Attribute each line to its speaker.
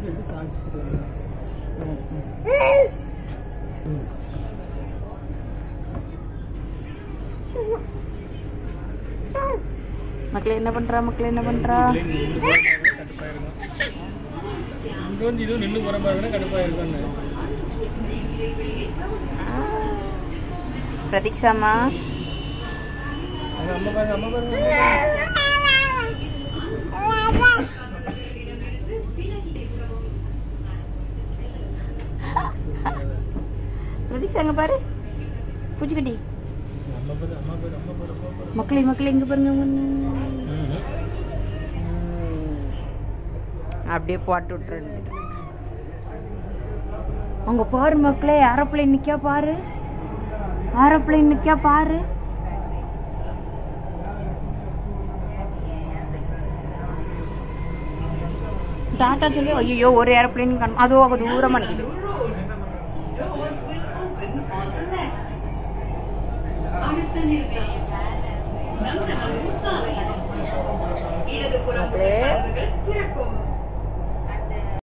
Speaker 1: எப்படி சாக்ஸ் போட்டு
Speaker 2: மக்களே என்ன பண்றா மக்களே என்ன பண்றா
Speaker 1: இங்க வந்து இதுவும் நின்று போற மாதிரி கடுப்பா இருக்கும்
Speaker 2: பிரதீக்ஷாமா
Speaker 1: அம்மா பாருங்க அம்மா பாருங்க
Speaker 2: பிரதீக்ஷா அங்க பாரு பூச்சிக்கட்டி
Speaker 1: அம்மா பாரு அம்மா பாரு அம்மா பாரு அம்மா பாரு
Speaker 2: மக்களே மக்களே இங்க பாருங்க அப்படியே போட்டு விட்டுறது அங்க பாரு மக்களே ஏரோப்ளேன் நிக்கா பாரு ஏரோப்ளேன் நிக்கா பாரு டாட்டா சொல்லி ஐயோ ஒரு ஏரோப்ளேன் காணும் அதோ அங்க தூரமா நிக்குது
Speaker 3: Doors will open on the left. அடுத்த நிறுத்தம் நங்கநல்லூர் சாலை இடதுபுறம் உள்ள
Speaker 2: மக்களே.
Speaker 3: கதவுகள் திறக்கும்